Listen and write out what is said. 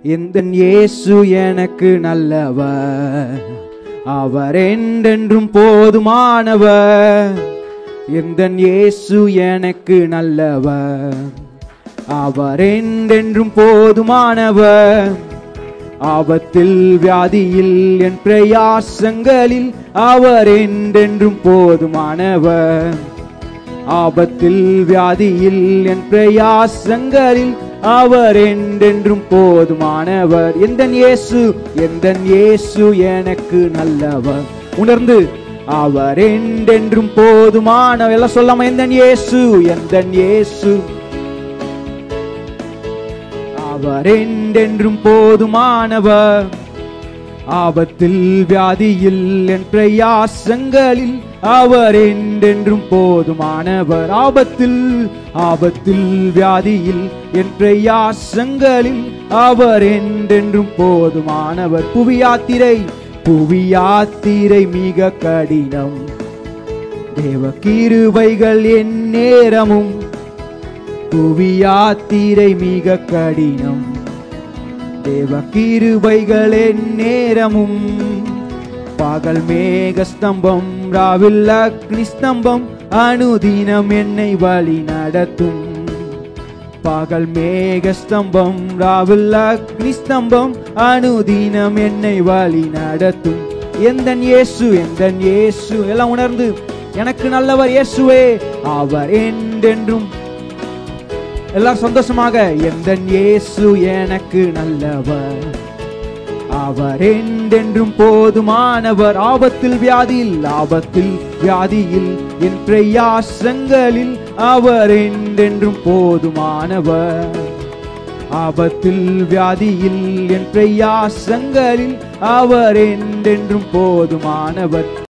எந்த இயேசு எனக்கு நல்லவர் அவர் என்றென்றும் போதுமானவர் எந்த இயேசு எனக்கு நல்லவர் அவர் என்றென்றும் போதுமானவர் ஆபத்தில் வியாதியில் என் பிரயாசங்களில் அவர் என்றென்றும் போதுமானவர் ஆபத்தில் வியாதியில் என் பிரயாசங்களில் அவர் என்றென்றும் போதுமானவர் எந்த இயேசு எந்த இயேசு எனக்கு நல்லவர் உணர்ந்து அவர் என்றென்றும் போதுமானவர் எல்லாம் சொல்லாம எந்த இயேசு எந்த இயேசு அவர் என்றென்றும் போதுமானவர் ஆபத்தில் வியாதியில் என் பிரயாசங்களில் அவர் என்றென்றும் போதுமானவர் ஆபத்தில் ஆபத்தில் வியாதியில் என் பிரயாசங்களில் அவர் என்றென்றும் போதுமானவர் புவியாத்திரை புவியாத்திரை மிக கடினம் தேவ கிருபைகள் என் நேரமும் புவியாத்திரை மிக கடினம் தேவ கிருபைகள் என் நேரமும் பகல் மேக ஸ்தம்பம் ராவில் அக்னி ஸ்தம்பம் அனுதினம் என்னை வழி நடத்தும் பகல் மேக ஸ்தம்பம் ராவில் அக்னி ஸ்தம்பம் அனுதினம் என்னை வழி நடத்தும் எந்த இயேசு எந்த இயேசு எல்லாம் உணர்ந்து எனக்கு நல்லவர் இயேசுவே அவர் என்றென்றும் எல்லாரும் சந்தோஷமாக எந்த இயேசு எனக்கு நல்லவர் அவர் என்றென்றும் போதுமானவர் ஆபத்தில் வியாதியில் ஆபத்தில் வியாதியில் என் பிரயாசங்களில் அவர் என்றென்றும் போதுமானவர் ஆபத்தில் வியாதியில் என் பிரயாசங்களில் அவர் என்றென்றும் போதுமானவர்